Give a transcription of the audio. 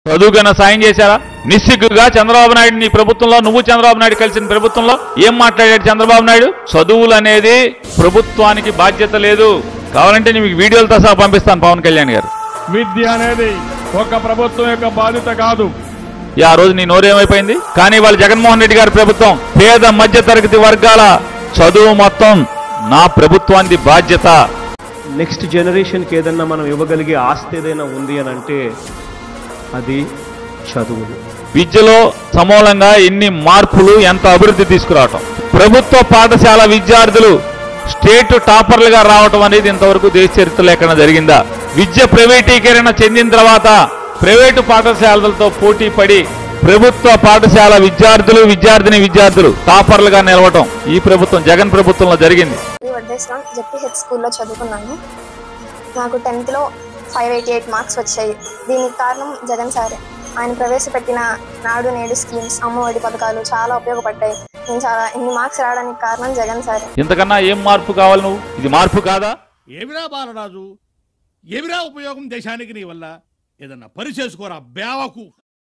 చదువుకైనా సాయం చేశారా నిస్సిగ్గుగా చంద్రబాబు నాయుడు నీ ప్రభుత్వంలో నువ్వు చంద్రబాబు నాయుడు కలిసిన ప్రభుత్వంలో ఏం మాట్లాడాడు చంద్రబాబు నాయుడు చదువులు అనేది ప్రభుత్వానికి బాధ్యత లేదు కావాలంటే నేను మీకు వీడియోలతో సహా పంపిస్తాను పవన్ కళ్యాణ్ గారు విద్య అనేది ఒక ప్రభుత్వం యొక్క బాధ్యత కాదు ఈ ఆ రోజు నీ నోరేమైపోయింది కానీ వాళ్ళ జగన్మోహన్ రెడ్డి గారి ప్రభుత్వం పేద మధ్య తరగతి వర్గాల చదువు మొత్తం నా ప్రభుత్వానికి బాధ్యత నెక్స్ట్ జనరేషన్కి ఏదన్నా మనం ఇవ్వగలిగే ఆస్తి ఏదైనా ఉంది అని అంటే అది చదువులు విద్యలో సమూలంగా ఎన్ని మార్పులు ఎంత అభివృద్ధి తీసుకురావటం ప్రభుత్వ పాఠశాల విద్యార్థులు స్టేట్ టాపర్లుగా రావటం అనేది ఇంతవరకు దేశ చరిత్రలో ఎక్కడ జరిగిందా విద్య ప్రైవేటీకరణ చెందిన తర్వాత ప్రైవేటు పాఠశాలలతో పోటీ పడి ప్రభుత్వ పాఠశాల విద్యార్థులు విద్యార్థిని విద్యార్థులు టాపర్లుగా నిలవటం ఈ ప్రభుత్వం జగన్ ప్రభుత్వంలో జరిగింది ఈ వడ్డేశ్వరం జెడ్పీహెచ్ స్కూల్లో చదువుకున్నాను నాకు టెన్త్లో ఫైవ్ ఎయిటీ ఎయిట్ మార్క్స్ వచ్చాయి దీనికి కారణం జగన్ సారే ఆయన ప్రవేశపెట్టిన నాడు నేడు స్కీమ్స్ అమ్మఒడి పథకాలు చాలా ఉపయోగపడ్డాయి నేను చాలా ఇన్ని మార్క్స్ రావడానికి కారణం జగన్ సారే ఇంతకన్నా ఏం మార్పు కావాలి నువ్వు ఇది మార్పు కాదా ఏమిరా బాలరాజు ఏమిరా ఉపయోగం దేశానికి నీ వల్ల ఏదన్నా పని చేసుకోరా బేవకు